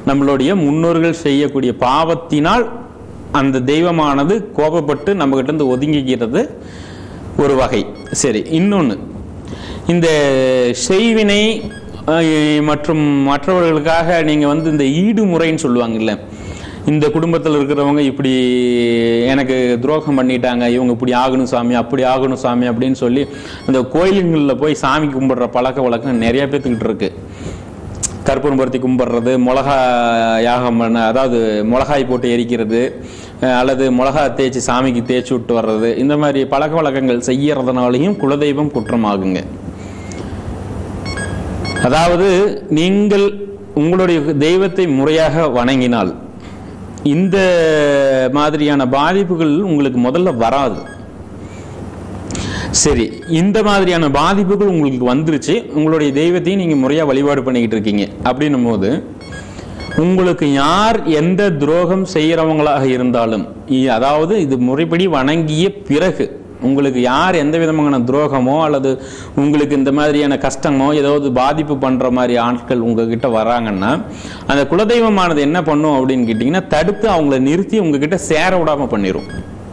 நம்மளுடைய முன்னோர்கள் செய்யக்கூடிய பாவத்தினால் அந்த தெய்வமானது கோபப்பட்டு நம்ம கிட்ட இருந்து ஒதுங்கிக்கிறது ஒரு வகை சரி இன்னொன்று இந்த செய்வினை அஹ், மற்றும் மற்றவர்களுக்காக நீங்க வந்து இந்த ஈடு முறைன்னு சொல்லுவாங்கல்ல இந்த குடும்பத்தில் இருக்கிறவங்க இப்படி எனக்கு துரோகம் பண்ணிட்டாங்க இவங்க இப்படி ஆகணும் சாமி அப்படி ஆகணும் சாமி அப்படின்னு சொல்லி இந்த கோயிலுங்களில் போய் சாமி கும்பிடுற பழக்க வழக்கம் நிறைய பேத்துக்கிட்டு இருக்கு கற்பூரம் பருத்தி கும்பிடுறது மிளகா யாகம் பண்ண அதாவது மிளகாய் போட்டு எரிக்கிறது அஹ் அல்லது மிளகா தேய்ச்சி சாமிக்கு தேய்ச்சி விட்டு வர்றது இந்த மாதிரி பழக்க வழக்கங்கள் செய்யறதுனாலையும் குலதெய்வம் குற்றமாகுங்க அதாவது நீங்கள் உங்களுடைய தெய்வத்தை முறையாக வணங்கினால் இந்த மாதிரியான பாதிப்புகள் உங்களுக்கு முதல்ல வராது சரி இந்த மாதிரியான பாதிப்புகள் உங்களுக்கு வந்துருச்சு உங்களுடைய தெய்வத்தையும் நீங்க முறையா வழிபாடு பண்ணிக்கிட்டு இருக்கீங்க அப்படின்னும் போது உங்களுக்கு யார் எந்த துரோகம் செய்யறவங்களாக இருந்தாலும் இ- அதாவது இது முறைப்படி வணங்கிய பிறகு உங்களுக்கு யார் எந்த விதமான துரோகமோ அல்லது உங்களுக்கு இந்த மாதிரியான கஷ்டமோ ஏதாவது பாதிப்பு பண்ற மாதிரி ஆட்கள் உங்ககிட்ட வராங்கன்னா அந்த குலதெய்வமானது என்ன பண்ணும் அப்படின்னு கேட்டிங்கன்னா தடுத்து அவங்கள நிறுத்தி உங்ககிட்ட சேர விடாம பண்ணிரும்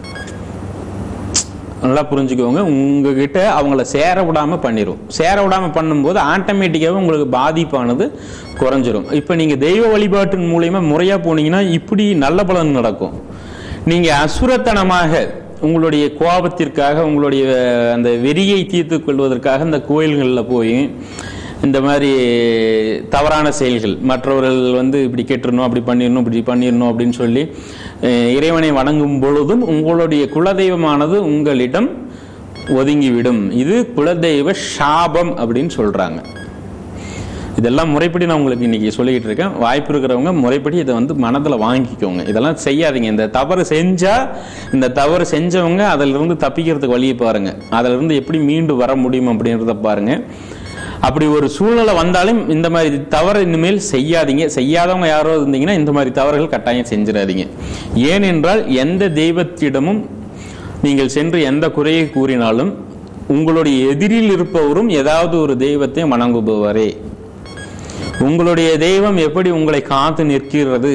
நல்லா புரிஞ்சுக்கோங்க உங்ககிட்ட அவங்கள சேர விடாம பண்ணிரும் சேர விடாம பண்ணும்போது ஆட்டோமேட்டிக்காவே உங்களுக்கு பாதிப்பானது குறைஞ்சிரும் இப்போ நீங்க தெய்வ வழிபாட்டின் மூலியமா முறையா போனீங்கன்னா இப்படி நல்ல பலன் நடக்கும் நீங்க அசுரத்தனமாக உங்களுடைய கோபத்திற்காக உங்களுடைய அந்த வெறியை தீர்த்து கொள்வதற்காக இந்த கோயில்களில் போய் இந்த மாதிரி தவறான செயல்கள் மற்றவர்கள் வந்து இப்படி கெட்டுறணும் அப்படி பண்ணிடணும் இப்படி பண்ணிடணும் அப்படின்னு சொல்லி அஹ், இறைவனை வணங்கும் பொழுதும் உங்களுடைய குலதெய்வமானது உங்களிடம் ஒதுங்கிவிடும் இது குலதெய்வ சாபம் அப்படின்னு சொல்றாங்க இதெல்லாம் முறைப்படி நான் உங்களுக்கு இன்னைக்கு சொல்லிக்கிட்டு இருக்கேன் வாய்ப்பு இருக்கிறவங்க முறைப்படி இதை வந்து மனதில் வாங்கிக்கோங்க இதெல்லாம் செய்யாதீங்க இந்த தவறு செஞ்சா இந்த தவறு செஞ்சவங்க அதிலிருந்து தப்பிக்கிறதுக்கு வழியை பாருங்க அதிலிருந்து எப்படி மீண்டு வர முடியும் அப்படின்றத பாருங்க அப்படி ஒரு சூழ்நிலை வந்தாலும் இந்த மாதிரி தவறு இனிமேல் செய்யாதீங்க செய்யாதவங்க யாரோ இருந்தீங்கன்னா இந்த மாதிரி தவறுகள் கட்டாயம் செஞ்சிடாதீங்க ஏனென்றால் எந்த தெய்வத்திடமும் நீங்கள் சென்று எந்த குறையை கூறினாலும் உங்களுடைய எதிரில் இருப்பவரும் ஏதாவது ஒரு தெய்வத்தை வணங்குபவரே உங்களுடைய தெய்வம் எப்படி உங்களை காத்து நிற்கிறது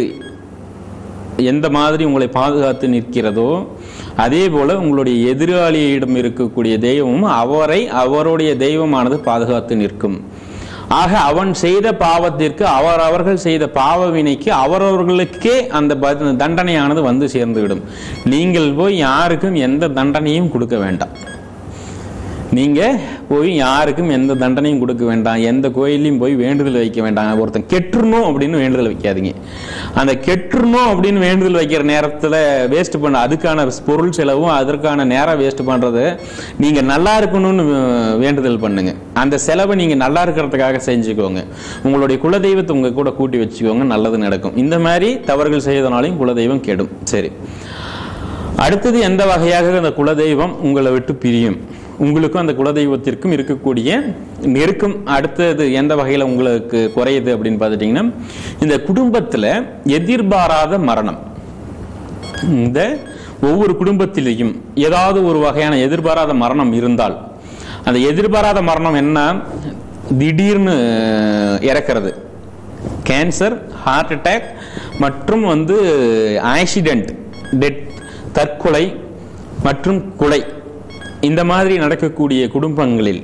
எந்த மாதிரி உங்களை பாதுகாத்து நிற்கிறதோ அதே போல உங்களுடைய எதிராளியிடம் இருக்கக்கூடிய தெய்வமும் அவரை அவருடைய தெய்வமானது பாதுகாத்து நிற்கும் ஆக அவன் செய்த பாவத்திற்கு அவர் அவர்கள் செய்த பாவ வினைக்கு அவரவர்களுக்கே அந்த ப- தண்டனையானது வந்து சேர்ந்துவிடும் நீங்கள் போய் யாருக்கும் எந்த தண்டனையும் கொடுக்க வேண்டாம் நீங்க போய் யாருக்கும் எந்த தண்டனையும் கொடுக்க வேண்டாம் எந்த கோயிலையும் போய் வேண்டுதல் வைக்க வேண்டாம் ஒருத்தன் கெட்டுறணும் அப்படின்னு வேண்டுதல் வைக்காதீங்க அந்த கெட்டுறணும் அப்படின்னு வேண்டுதல் வைக்கிற நேரத்துல வேஸ்ட் பண்ண அதுக்கான பொருள் செலவும் அதற்கான நேரம் வேஸ்ட் பண்றது நீங்க நல்லா இருக்கணும்னு வே- வேண்டுதல் பண்ணுங்க அந்த செலவை நீங்க நல்லா இருக்கிறதுக்காக செஞ்சுக்கோங்க உங்களுடைய குலதெய்வத்தை உங்க கூட கூட்டி வச்சுக்கோங்க நல்லது நடக்கும் இந்த மாதிரி தவறுகள் செய்வதனாலையும் குலதெய்வம் கெடும் சரி அடுத்தது எந்த வகையாக அந்த குலதெய்வம் உங்களை விட்டு பிரியும் உங்களுக்கும் அந்த குலதெய்வத்திற்கும் இருக்கக்கூடிய நெருக்கம் அடுத்தது எந்த வகையில் உங்களுக்கு குறையுது அப்படின்னு பார்த்துட்டிங்கன்னா இந்த குடும்பத்தில் எதிர்பாராத மரணம் இந்த ஒவ்வொரு குடும்பத்திலேயும் ஏதாவது ஒரு வகையான எதிர்பாராத மரணம் இருந்தால் அந்த எதிர்பாராத மரணம் என்ன திடீர்னு இறக்கிறது கேன்சர் ஹார்ட் அட்டாக் மற்றும் வந்து ஆக்சிடென்ட் டெத் தற்கொலை மற்றும் கொலை இந்த மாதிரி நடக்கக்கூடிய குடும்பங்களில்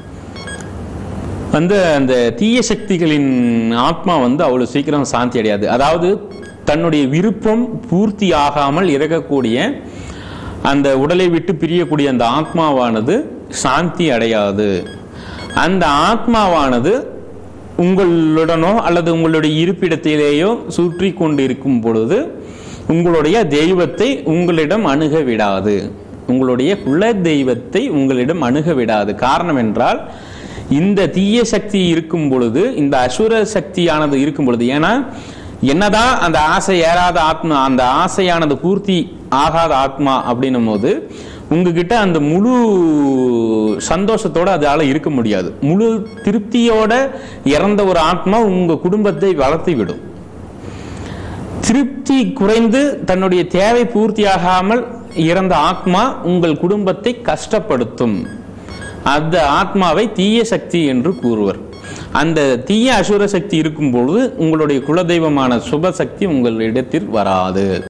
வந்து அந்த தீய சக்திகளின் ஆத்மா வந்து அவ்வளவு சீக்கிரம் சாந்தி அடையாது அதாவது தன்னுடைய விருப்பம் பூர்த்தி ஆகாமல் இறக்கக்கூடிய அந்த உடலை விட்டு பிரியக்கூடிய அந்த ஆத்மாவானது சாந்தி அடையாது அந்த ஆத்மாவானது உங்களுடனோ அல்லது உங்களுடைய இருப்பிடத்திலேயோ சுற்றி கொண்டிருக்கும் பொழுது உங்களுடைய தெய்வத்தை உங்களிடம் அணுக விடாது உங்களுடைய குல தெய்வத்தை உங்களிடம் அணுக விடாது காரணம் என்றால் இந்த தீய சக்தி இருக்கும் பொழுது இந்த அசுர சக்தியானது இருக்கும் பொழுது ஏன்னா என்னதான் அந்த ஆசை ஏறாத ஆத்மா அந்த ஆசையானது பூர்த்தி ஆகாத ஆத்மா அப்படின்னும் போது உங்ககிட்ட அந்த முழு சந்தோஷத்தோட அதால இருக்க முடியாது முழு திருப்தியோட இறந்த ஒரு ஆத்மா உங்க குடும்பத்தை வளர்த்து விடும் திருப்தி குறைந்து தன்னுடைய தேவை பூர்த்தியாகாமல் இறந்த ஆத்மா உங்கள் குடும்பத்தை கஷ்டப்படுத்தும் அந்த ஆத்மாவை தீய சக்தி என்று கூறுவர் அந்த தீய அசுர சக்தி இருக்கும் பொழுது உங்களுடைய குலதெய்வமான சுப சக்தி உங்கள் இடத்தில் வராது